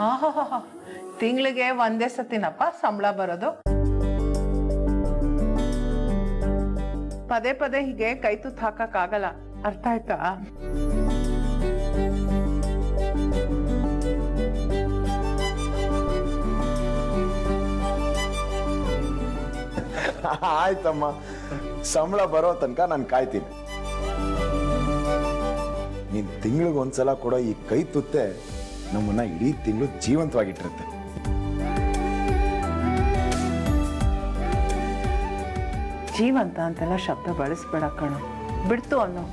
ಆಹಾ ತಿಂಗಳಿಗೆ ಒಂದೇ ಸತಿನಪ್ಪ ಸಂಬಳ ಬರೋದು ಪದೇ ಪದೇ ಹೀಗೆ ಕೈ ತುತ್ತು ಹಾಕಕ್ಕಾಗಲ್ಲ ಅರ್ಥ ಆಯ್ತಾ ಆಯ್ತಮ್ಮ ಸಂಬಳ ಬರೋ ತನಕ ನಾನು ಕಾಯ್ತೀನಿ ನೀನ್ ತಿಂಗಳಿಗೆ ಒಂದ್ಸಲ ಕೊಡೋ ಈ ಕೈ ತುತ್ತೆ ನಮ್ಮನ್ನ ಇಡೀ ತಿಂಗಳು ಜೀವಂತವಾಗಿಟ್ಟಿರುತ್ತೆ ಜೀವಂತ ಅಂತೆಲ್ಲ ಶಬ್ದ ಬಳಸ್ಬೇಡ ಕಣು ಬಿಡ್ತು ಅನ್ನೋ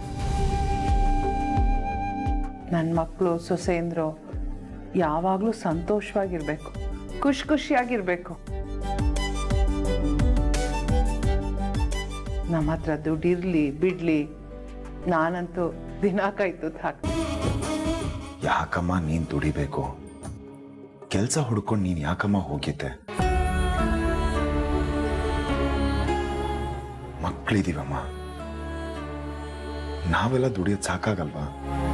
ನನ್ನ ಮಕ್ಕಳು ಸೊಸೆಂದ್ರು ಯಾವಾಗಲೂ ಸಂತೋಷವಾಗಿರ್ಬೇಕು ಖುಷಿ ಖುಷಿಯಾಗಿರ್ಬೇಕು ನಮ್ಮ ಹತ್ರ ದುಡ್ಡಿರ್ಲಿ ಬಿಡ್ಲಿ ನಾನಂತೂ ದಿನ ಕೈ ತುತ್ತು ಹಾಕ್ತೀನಿ ಯಾಕಮ್ಮ ನೀನ್ ದುಡಿಬೇಕು ಕೆಲ್ಸ ಹುಡ್ಕೊಂಡು ನೀನ್ ಯಾಕಮ್ಮ ಹೋಗಿದ್ದೆ ಮಕ್ಕಳಿದೀವಮ್ಮ ನಾವೆಲ್ಲ ದುಡಿಯೋದ್ ಸಾಕಾಗಲ್ವಾ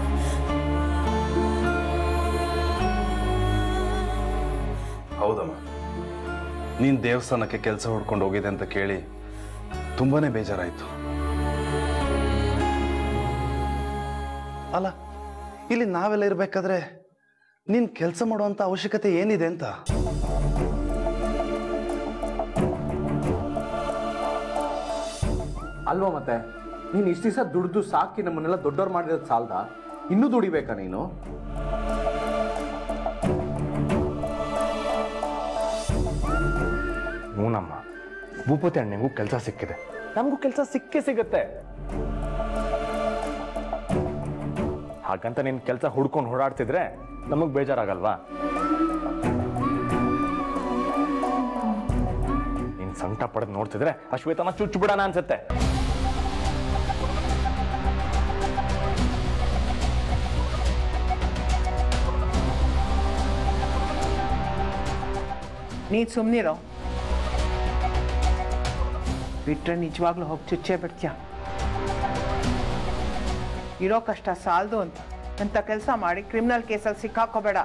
ಹೌದಮ್ಮ ನೀನು ದೇವಸ್ಥಾನಕ್ಕೆ ಕೆಲಸ ಹುಡ್ಕೊಂಡು ಹೋಗಿದೆ ಅಂತ ಕೇಳಿ ತುಂಬಾನೇ ಬೇಜಾರಾಯಿತು ಅಲ್ಲ ಇಲ್ಲಿ ನಾವೆಲ್ಲ ಇರಬೇಕಾದ್ರೆ ನೀನು ಕೆಲಸ ಮಾಡುವಂಥ ಅವಶ್ಯಕತೆ ಏನಿದೆ ಅಂತ ಅಲ್ವಾ ಮತ್ತೆ ನೀನು ಇಷ್ಟು ದಿವಸ ದುಡ್ದು ಸಾಕಿ ನಮ್ಮನ್ನೆಲ್ಲ ದೊಡ್ಡವ್ರು ಮಾಡಿರೋದು ಸಾಲ್ದ ಇನ್ನೂ ದುಡಿಬೇಕಾ ನೀನು ಹ್ಞೂನಮ್ಮ ಭೂಪತಿ ಅಣ್ಣಂಗೂ ಕೆಲಸ ಸಿಕ್ಕಿದೆ ನಮಗೂ ಕೆಲಸ ಸಿಕ್ಕೇ ಸಿಗತ್ತೆ ಹಾಗಂತ ನೀನು ಕೆಲಸ ಹುಡ್ಕೊಂಡು ಓಡಾಡ್ತಿದ್ರೆ ನಮಗೆ ಬೇಜಾರಾಗಲ್ವಾ ನೀನು ಸಂಕಟ ಪಡೆದು ನೋಡ್ತಿದ್ರೆ ಅಶ್ವೇತನ ಚುಚ್ಚು ಬಿಡೋಣ ಅನ್ಸುತ್ತೆ ನೀ ಸುಮ್ಮನಿರೋ ಬಿಟ್ರೆ ನಿಜವಾಗ್ಲೂ ಹೋಗಿ ಚುಚ್ಚೇ ಬಿಡ್ತೀಯ ಇರೋ ಕಷ್ಟ ಸಾಲದು ಅಂತ ಅಂತ ಕೆಲಸ ಮಾಡಿ ಕ್ರಿಮಿನಲ್ ಕೇಸಲ್ಲಿ ಸಿಕ್ಕಾಕೋಬೇಡ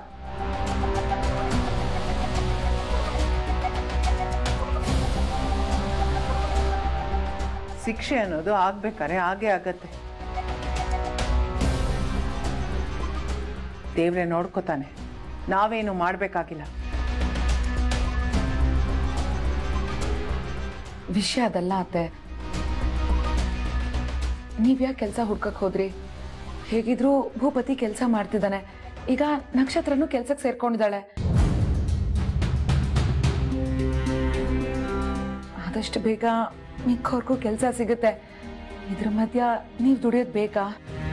ಶಿಕ್ಷೆ ಅನ್ನೋದು ಆಗ್ಬೇಕಾರೆ ಹಾಗೇ ಆಗತ್ತೆ ದೇವ್ರೆ ನೋಡ್ಕೋತಾನೆ ನಾವೇನು ಮಾಡಬೇಕಾಗಿಲ್ಲ ವಿಷಯ ಅದಲ್ಲ ಅತ್ತೆ ನೀವ್ಯಾಕೆ ಕೆಲಸ ಹುಡ್ಕಕ್ ಹೋದ್ರಿ ಹೇಗಿದ್ರು ಭೂಪತಿ ಕೆಲಸ ಮಾಡ್ತಿದ್ದಾನೆ ಈಗ ನಕ್ಷತ್ರನು ಕೆಲ್ಸಕ್ಕೆ ಸೇರ್ಕೊಂಡಿದ್ದಾಳೆ ಆದಷ್ಟು ಬೇಗ ಮಿಕ್ಕವ್ರಿಗೂ ಕೆಲಸ ಸಿಗುತ್ತೆ ಇದ್ರ ಮಧ್ಯ ನೀವು ದುಡಿಯೋದು ಬೇಕಾ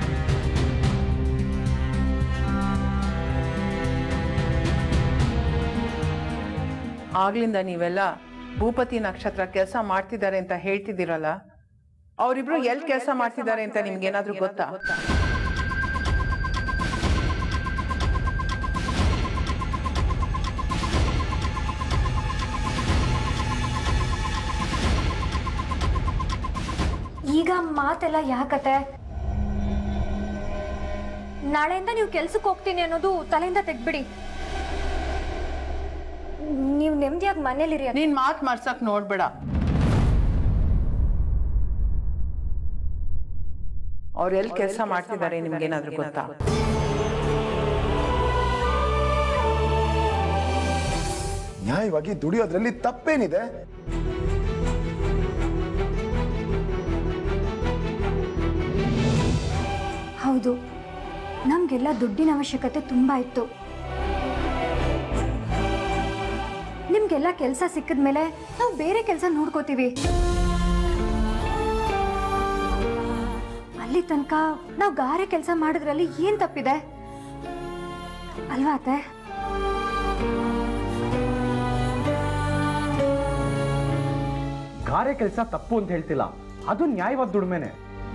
ಆಗ್ಲಿಂದ ನೀವೆಲ್ಲ ಭೂಪತಿ ನಕ್ಷತ್ರ ಕೆಲಸ ಮಾಡ್ತಿದ್ದಾರೆ ಅಂತ ಹೇಳ್ತಿದ್ದೀರಲ್ಲ ಅವರಿಬ್ರು ಎಲ್ಲಿ ಕೆಲಸ ಮಾಡ್ತಿದ್ದಾರೆ ಅಂತ ನಿಮ್ಗೇನಾದ್ರೂ ಗೊತ್ತಾ ಈಗ ಮಾತೆಲ್ಲ ಯಾಕತೆ ನಾಳೆಯಿಂದ ನೀವು ಕೆಲ್ಸಕ್ಕೆ ಹೋಗ್ತೀನಿ ಅನ್ನೋದು ತಲೆಯಿಂದ ತೆಗ್ಬಿಡಿ ನೀವು ನೆಮ್ಮದಿಯಾಗಿ ಮನೇಲಿರಿ ಅತ್ತೆ. ನೀನ್ ಮಾತ್ ಮಾಡ್ಸಕ್ ನೋಡ್ಬೇಡ ಅವ್ರು ಎಲ್ಲಿ ಕೆಲಸ ಮಾಡ್ತಿದ್ದಾರೆ ನಿಮ್ಗೇನಾದ್ರೂ ಗೊತ್ತಾ ನ್ಯಾಯವಾಗಿ ದುಡಿಯೋದ್ರಲ್ಲಿ ತಪ್ಪೇನಿದೆ ಹೌದು ನಮ್ಗೆಲ್ಲ ದುಡ್ಡಿನ ಅವಶ್ಯಕತೆ ತುಂಬಾ ಇತ್ತು ನಿಮ್ಗೆಲ್ಲ ಕೆಲಸ ಸಿಕ್ಕಿದ್ಮೇಲೆ ನಾವು ಬೇರೆ ಕೆಲಸ ನೋಡ್ಕೋತೀವಿ ಅಲ್ಲಿ ತನಕ ನಾವು ಗಾರೆ ಕೆಲಸ ಮಾಡೋದ್ರಲ್ಲಿ ಏನ್ ತಪ್ಪಿದೆ ಅಲ್ವಾ ಅತ್ತೆ ಗಾರೆ ಕೆಲಸ ತಪ್ಪು ಅಂತ ಹೇಳ್ತಿಲ್ಲ ಅದು ನ್ಯಾಯವಾದ ದುಡಿಮೆನೆ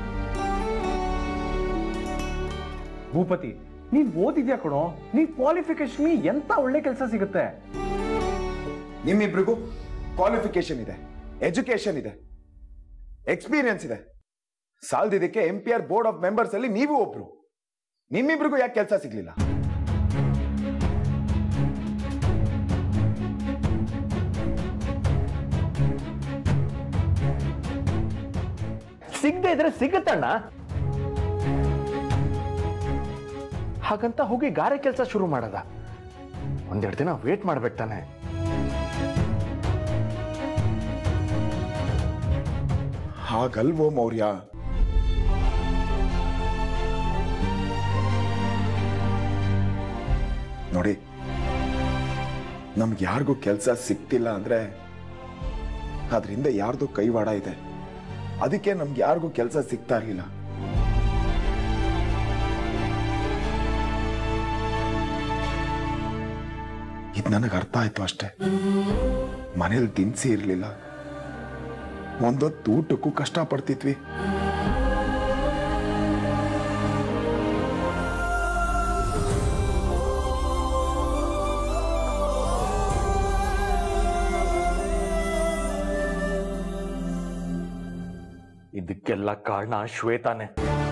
ಭೂಪತಿ ನೀನ್ ಓದಿದ್ಯಾ ಕಣೋ ನೀನ್ ಕ್ವಾಲಿಫಿಕೇಶನ್ ಎಂತ ಒಳ್ಳೆ ಕೆಲಸ ಸಿಗುತ್ತೆ ನಿಮ್ಮಿಬ್ರಿಗೂ ಕ್ವಾಲಿಫಿಕೇಶನ್ ಇದೆ ಎಜುಕೇಶನ್ ಇದೆ ಎಕ್ಸ್ಪೀರಿಯನ್ಸ್ ಇದೆ ಸಾಲ್ದಿದ್ದಕ್ಕೆ M P R board of members ಅಲ್ಲಿ ನೀವು ಒಬ್ರು ನಿಮ್ಮಿಬ್ರಿಗೂ ಯಾಕೆ ಕೆಲಸ ಸಿಗ್ಲಿಲ್ಲ ಸಿಗದೆ ಇದ್ರೆ ಸಿಗುತ್ತಣ್ಣ ಹಾಗಂತ ಹೋಗಿ ಗಾರೆ ಕೆಲಸ ಶುರು ಮಾಡದ ಒಂದೆರಡು ದಿನ ವೇಟ್ ಮಾಡ್ಬೇಕು ತಾನೆ ಹಾಗಲ್ವೋ ಮೌರ್ಯ ನೋಡಿ ನಮ್ಗೆ ಯಾರಿಗೂ ಕೆಲಸ ಸಿಕ್ತಿಲ್ಲ ಅಂದ್ರೆ ಅದರಿಂದ ಯಾರ್ದು ಕೈವಾಡ ಇದೆ ಅದಕ್ಕೆ ನಮ್ಗೆ ಯಾರಿಗೂ ಕೆಲಸ ಸಿಗ್ತಾ ಇರಲಿಲ್ಲ ಇದು ನನಗೆ ಅರ್ಥ ಆಯ್ತು ಅಷ್ಟೇ ಮನೇಲಿ ದಿನಸಿ ಇರಲಿಲ್ಲ ಒಂದೊತ್ತು ಊಟಕ್ಕೂ ಕಷ್ಟ ಪಡ್ತಿದ್ವಿ ಇದಕ್ಕೆಲ್ಲ ಕಾರಣ ಶ್ವೇತಾನೆ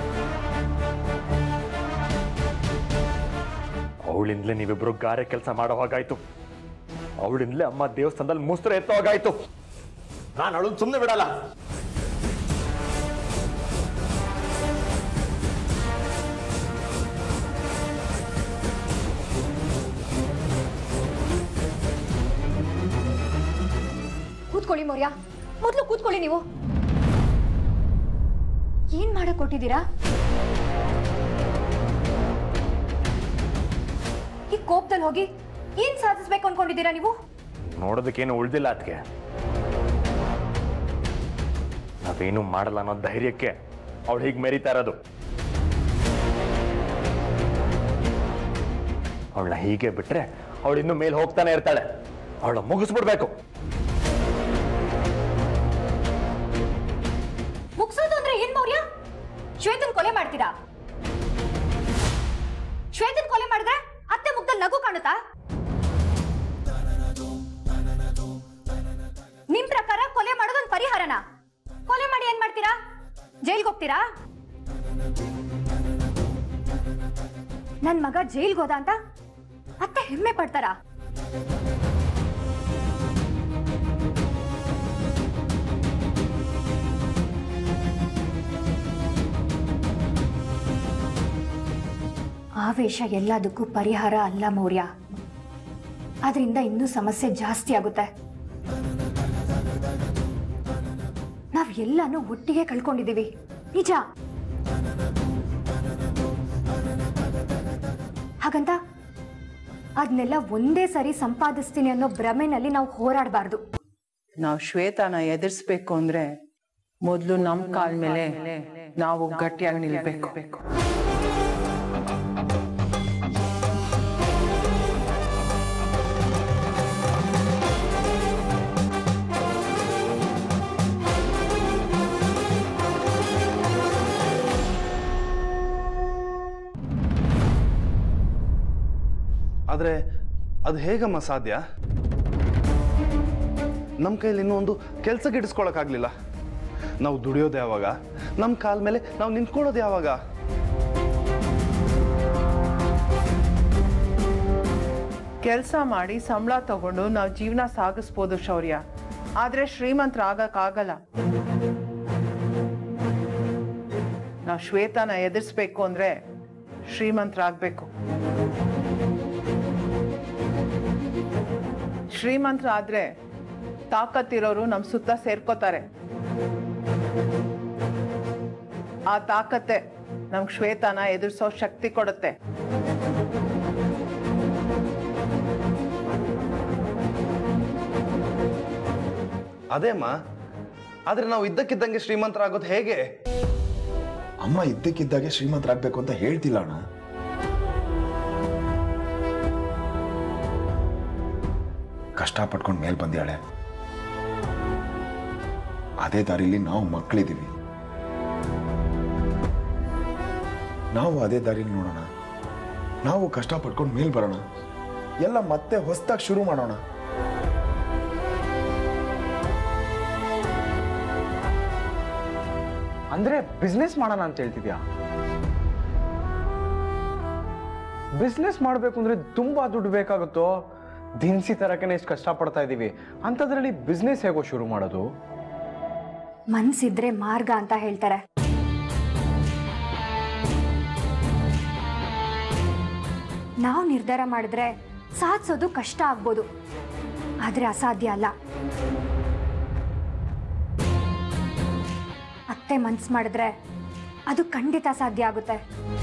ಅವಳಿಂದಲೇ ನೀವಿಬ್ರು ಗಾರೆ ಕೆಲಸ ಮಾಡೋ ಹಾಗಾಯ್ತು ಅವಳಿಂದಲೇ ಅಮ್ಮ ದೇವಸ್ಥಾನದಲ್ಲಿ ಮುಸ್ತ್ರ ಎತ್ತೋ ಹಾಗಾಯ್ತು ನಾನು ಅವಳನ್ನ ಸುಮ್ಮನೆ ಬಿಡಲ್ಲ ಕೂತ್ಕೊಳ್ಳಿ ಮೌರ್ಯ ಮೊದಲು ಕೂತ್ಕೊಳ್ಳಿ ನೀವು ಏನ್ ಮಾಡಕ್ ಕೊಟ್ಟಿದ್ದೀರಾ ಈ ಕೋಪದಲ್ಲಿ ಹೋಗಿ ಏನ್ ಸಾಧಿಸ್ಬೇಕು ಅನ್ಕೊಂಡಿದ್ದೀರಾ ನೀವು ನೋಡೋದಕ್ಕೇನು ಉಳ್ದಿಲ್ಲ ಅದಕ್ಕೆ ನಾವೇನು ಮಾಡಲ್ಲ ಅನ್ನೋ ಧೈರ್ಯಕ್ಕೆ ಅವಳು ಹೀಗೆ ಮೆರಿತಾ ಇರೋದು ಅವಳನ್ನ ಹೀಗೆ ಬಿಟ್ರೆ ಅವಳು ಇನ್ನು ಮೇಲೆ ಹೋಗ್ತಾನೆ ಇರ್ತಾಳೆ ಅವಳ ಮುಗಿಸ್ಬಿಡ್ಬೇಕು ಮುಗ್ಸೋದು ಅಂದ್ರೆ ಏನ್ ಮೌರ್ಯ ಶ್ವೇತನ್ ಕೊಲೆ ಮಾಡ್ತೀರಾ ಶ್ವೇತನ್ ಕೊಲೆ ಮಾಡಿದ್ರೆ ಅತ್ತೆ ಮುಗ್ದಲ್ಲಿ ನಗು ಕಾಣುತ್ತಾ ನಿಮ್ ಪ್ರಕಾರ ಕೊಲೆ ಮಾಡೋದೊಂದು ಪರಿಹಾರನಾ ಕೊಲೆ ಮಾಡಿ ಏನ್ ಮಾಡ್ತೀರಾ ಜೈಲ್ಗೆ ಹೋಗ್ತೀರಾ ನನ್ ಮಗ ಜೈಲ್ಗೆ ಹೋದ ಅಂತ ಅತ್ತೆ ಹೆಮ್ಮೆ ಪಡ್ತಾರಾ ಆವೇಶ ಎಲ್ಲದಕ್ಕೂ ಪರಿಹಾರ ಅಲ್ಲ ಮೌರ್ಯ ಅದರಿಂದ ಇನ್ನೂ ಸಮಸ್ಯೆ ಜಾಸ್ತಿ ಆಗುತ್ತೆ ನಾವ್ ಎಲ್ಲಾನು ಒಟ್ಟಿಗೆ ಕಳ್ಕೊಂಡಿದೀವಿ ನಿಜ ಹಾಗಂತ ಅದನ್ನೆಲ್ಲ ಒಂದೇ ಸರಿ ಸಂಪಾದಿಸ್ತೀನಿ ಅನ್ನೋ ಭ್ರಮೆನಲ್ಲಿ ನಾವು ಹೋರಾಡಬಾರ್ದು ನಾವು ಶ್ವೇತಾನ ಎದುರಿಸ್ಬೇಕು ಅಂದ್ರೆ ಮೊದಲು ನಮ್ಮ ಕಾಲ್ ಮೇಲೆ ನಾವು ಗಟ್ಟಿಯಾಗಿ ನಿಲ್ಬೇಕು ಆದರೆ ಅದು ಹೇಗಮ್ಮ ಸಾಧ್ಯ ನಮ್ಮ ಕೈಲಿ ಇನ್ನೂ ಒಂದು ಕೆಲಸಕ್ಕೆ ಇಡಿಸ್ಕೊಳಕ್ಕಾಗ್ಲಿಲ್ಲ ನಾವು ದುಡಿಯೋದು ಯಾವಾಗ ನಮ್ಮ ಕಾಲ ಮೇಲೆ ನಾವು ನಿಂತ್ಕೊಳ್ಳೋದು ಯಾವಾಗ ಕೆಲಸ ಮಾಡಿ ಸಂಬಳ ತಗೊಂಡು ನಾವು ಜೀವನ ಸಾಗಿಸ್ಬೋದು ಶೌರ್ಯ ಆದ್ರೆ ಶ್ರೀಮಂತರಾಗಕ್ಕಾಗಲ್ಲ ನಾವು ಶ್ವೇತಾನ ಎದುರಿಸ್ಬೇಕು ಅಂದ್ರೆ ಶ್ರೀಮಂತರಾಗಬೇಕು ಶ್ರೀಮಂತರಾದ್ರೆ ತಾಕತ್ತಿರೋರು ನಮ್ಮ ಸುತ್ತ ಸೇರ್ಕೋತಾರೆ ಆ ತಾಕತ್ತೆ ನಮ್ಗೆ ಶ್ವೇತಾನ ಎದುರಿಸೋ ಶಕ್ತಿ ಕೊಡುತ್ತೆ ಅದೇಮ್ಮ ಆದರೆ ನಾವು ಇದ್ದಕ್ಕಿದ್ದಂಗೆ ಶ್ರೀಮಂತರಾಗೋದು ಹೇಗೆ ಅಮ್ಮ ಇದ್ದಕ್ಕಿದ್ದಾಗೆ ಶ್ರೀಮಂತರಾಗ್ಬೇಕು ಅಂತ ಹೇಳ್ತಿಲ್ಲ ಅಣ್ಣ ಕಷ್ಟ ಪಟ್ಕೊಂಡು ಮೇಲ್ ಬಂದ್ಯಾಳೆ ಅದೇ ದಾರಿಲಿ ನಾವು ಮಕ್ಕಳಿದ್ದೀವಿ ನಾವು ಅದೇ ದಾರಿಲಿ ನೋಡೋಣ ನಾವು ಕಷ್ಟ ಪಟ್ಕೊಂಡು ಮೇಲ್ ಬರೋಣ ಎಲ್ಲ ಮತ್ತೆ ಹೊಸದಾಗಿ ಶುರು ಮಾಡೋಣ ಅಂದ್ರೆ ಬಿಸ್ನೆಸ್ ಮಾಡೋಣ ಅಂತ ಹೇಳ್ತಿದ್ಯಾ ಬಿಸ್ನೆಸ್ ಮಾಡಬೇಕು ಅಂದ್ರೆ ತುಂಬಾ ದುಡ್ಡು ಬೇಕಾಗುತ್ತೋ ದಿನಸಿ ತರಕೆನೆ ಎಷ್ಟು ಕಷ್ಟಪಡ್ತಾ ಇದ್ದೀವಿ ಅಂಥದ್ರಲ್ಲಿ ಬಿಸ್ನೆಸ್ ಹೇಗೋ ಶುರು ಮಾಡೋದು ಮನ್ಸಿದ್ರೆ ಮಾರ್ಗ ಅಂತ ಹೇಳ್ತಾರೆ ನಾವು ನಿರ್ಧಾರ ಮಾಡಿದ್ರೆ ಸಾಧಿಸೋದು ಕಷ್ಟ ಆಗ್ಬೋದು ಆದ್ರೆ ಅಸಾಧ್ಯ ಅಲ್ಲ ಅತ್ತೆ ಮನ್ಸು ಮಾಡಿದ್ರೆ ಅದು ಖಂಡಿತ ಸಾಧ್ಯ ಆಗುತ್ತೆ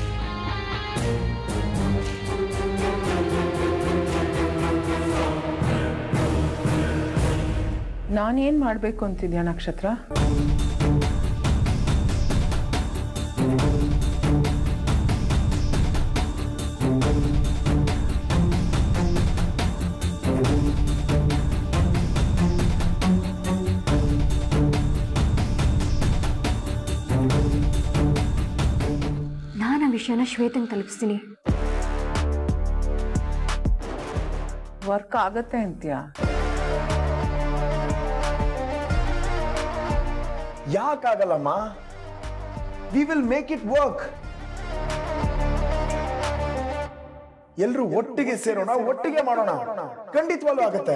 ನಾನೇನ್ ಮಾಡ್ಬೇಕು ಅಂತಿದ್ಯಾ ನಕ್ಷತ್ರ ನಾನು ಆ ವಿಷಯನ ಶ್ವೇತಂಗ್ ತಲುಪಿಸ್ತೀನಿ ವರ್ಕ್ ಆಗತ್ತೆ ಅಂತ್ಯಾ ಯಾಕಾಗಲ್ಲಮ್ಮ we will make it work ಎಲ್ರು ಒಟ್ಟಿಗೆ ಸೇರೋಣ ಒಟ್ಟಿಗೆ ಮಾಡೋಣ ಖಂಡಿತವಾಗ್ಲೂ ಆಗತ್ತೆ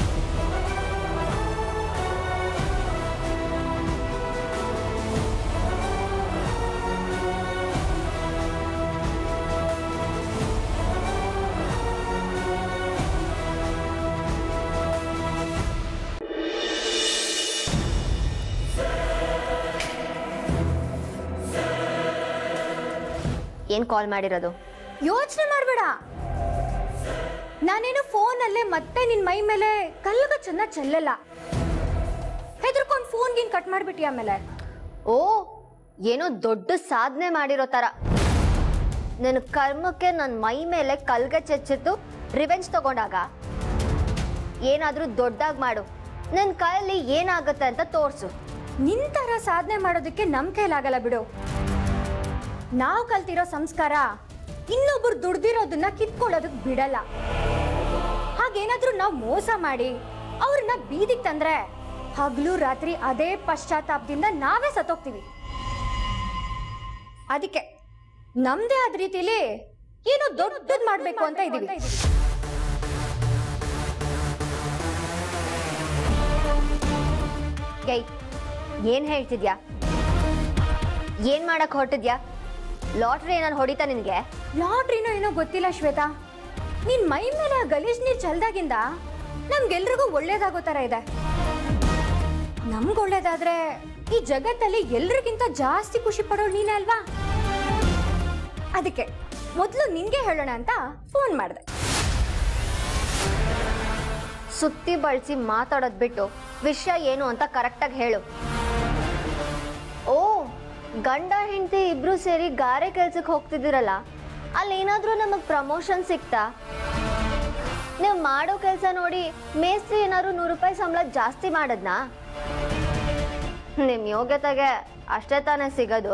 ಏನ್ ಕಾಲ್ ಮಾಡಿರೋದು ಯೋಚನೆ ಮಾಡಬೇಡ ನಾನೇನು ಫೋನಲ್ಲೇ ಮತ್ತೆ ನಿನ್ ಮೈ ಮೇಲೆ ಕಲ್ಲಗ ಚೆನ್ನ ಚೆಲ್ಲಲ್ಲ ಹೆದರ್ಕೊಂಡು ಫೋನ್ ಗೀನ್ ಕಟ್ ಮಾಡ್ಬಿಟ್ಟಿ ಆಮೇಲೆ ಓ ಏನೋ ದೊಡ್ಡ ಸಾಧನೆ ಮಾಡಿರೋ ತರ ನನ್ನ ಕರ್ಮಕ್ಕೆ ನನ್ನ ಮೈ ಮೇಲೆ ಕಲ್ಗೆ ಚೆಚ್ಚಿತ್ತು ರಿವೆಂಜ್ ತಗೊಂಡಾಗ ಏನಾದ್ರೂ ದೊಡ್ಡಾಗ್ ಮಾಡು ನನ್ನ ಕೈಯಲ್ಲಿ ಏನಾಗುತ್ತೆ ಅಂತ ತೋರ್ಸು ನಿನ್ ತರ ಸಾಧನೆ ಮಾಡೋದಕ್ಕೆ ನಮ್ ಕೈಲಾಗಲ್ಲ ಬಿಡು ನಾವು ಕಲ್ತಿರೋ ಸಂಸ್ಕಾರ ಇನ್ನೊಬ್ರು ದುಡ್ದಿರೋದನ್ನ ಕಿತ್ಕೊಳ್ಳೋದಕ್ ಬಿಡಲ್ಲ ಹಾಗೇನಾದ್ರೂ ನಾವು ಮೋಸ ಮಾಡಿ ಅವ್ರನ್ನ ಬೀದಿಗೆ ತಂದ್ರೆ ಹಗ್ಲು ರಾತ್ರಿ ಅದೇ ಪಶ್ಚಾತ್ತಾಪದಿಂದ ನಾವೇ ಸತ್ತೋಗ್ತೀವಿ ಅದಕ್ಕೆ ನಮ್ದೇ ಆದ ರೀತಿಲಿ ಏನೋ ದೊಡ್ಡದ್ ಮಾಡ್ಬೇಕು ಅಂತ ಇದೀವಿ ಗೈ ಏನ್ ಹೇಳ್ತಿದ್ಯಾ ಏನ್ ಮಾಡಕ್ ಹೊರಟಿದ್ಯಾ ಲಾಟ್ರಿ ಏನಾರು ಹೊಡಿತಾ ನಿನ್ಗೆ ಲಾಟ್ರಿನೋ ಏನೋ ಗೊತ್ತಿಲ್ಲ ಶ್ವೇತಾ ನಿನ್ ಮೈ ಮೇಲೆ ಆ ಗಲೀಜ್ ನೀರ್ ಚಲ್ದಾಗಿಂದ ನಮ್ಗೆಲ್ರಿಗೂ ಒಳ್ಳೇದಾಗೋ ತರ ಇದೆ ನಮ್ಗ್ ಒಳ್ಳೇದಾದ್ರೆ ಈ ಜಗತ್ತಲ್ಲಿ ಎಲ್ರಿಗಿಂತ ಜಾಸ್ತಿ ಖುಷಿ ಪಡೋಳು ನೀನೇ ಅಲ್ವಾ ಅದಕ್ಕೆ ಮೊದಲು ನಿನ್ಗೆ ಹೇಳೋಣ ಅಂತ ಫೋನ್ ಮಾಡಿದೆ ಸುತ್ತಿ ಬಳಸಿ ಮಾತಾಡೋದ್ ಬಿಟ್ಟು ವಿಷಯ ಏನು ಅಂತ ಕರೆಕ್ಟಾಗಿ ಹೇಳು ಓ ಗಂಡ ಹೆಂಡತಿ ಇಬ್ರು ಸೇರಿ ಗಾರೆ ಕೆಲ್ಸಕ್ಕೆ ಹೋಗ್ತಿದ್ದೀರಲ್ಲ ಅಲ್ಲಿ ಏನಾದ್ರೂ ನಮಗ್ ಪ್ರಮೋಷನ್ ಸಿಕ್ತಾ ನೀವು ಮಾಡೋ ಕೆಲಸ ನೋಡಿ ಮೇಸ್ತ್ರಿ ಏನಾದ್ರು ನೂರು ರೂಪಾಯಿ ಸಂಬಳ ಜಾಸ್ತಿ ಮಾಡದ್ನಾ ನಿಮ್ ಯೋಗ್ಯತೆಗೆ ಅಷ್ಟೇ ತಾನೇ ಸಿಗೋದು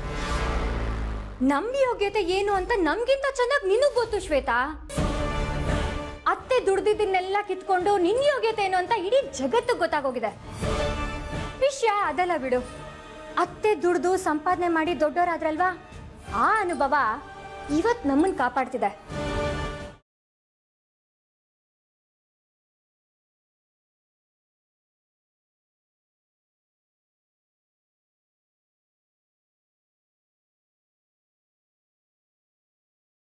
ನಮ್ ಯೋಗ್ಯತೆ ಏನು ಅಂತ ನಮ್ಗಿಂತ ಚೆನ್ನಾಗಿ ನಿನಗ್ ಗೊತ್ತು ಶ್ವೇತಾ ಅತ್ತೆ ದುಡ್ದಿದ್ದನ್ನೆಲ್ಲ ಕಿತ್ಕೊಂಡು ನಿನ್ ಯೋಗ್ಯತೆ ಏನು ಅಂತ ಇಡೀ ಜಗತ್ತು ಗೊತ್ತಾಗೋಗಿದೆ ವಿಷಯ ಅದಲ್ಲ ಬಿಡು ಅತ್ತೆ ದುಡ್ದು ಸಂಪಾದನೆ ಮಾಡಿ ದೊಡ್ಡವರಾದ್ರಲ್ವಾ ಆ ಅನುಭವ ಇವತ್ ನಮ್ಮನ್ ಕಾಪಾಡ್ತಿದೆ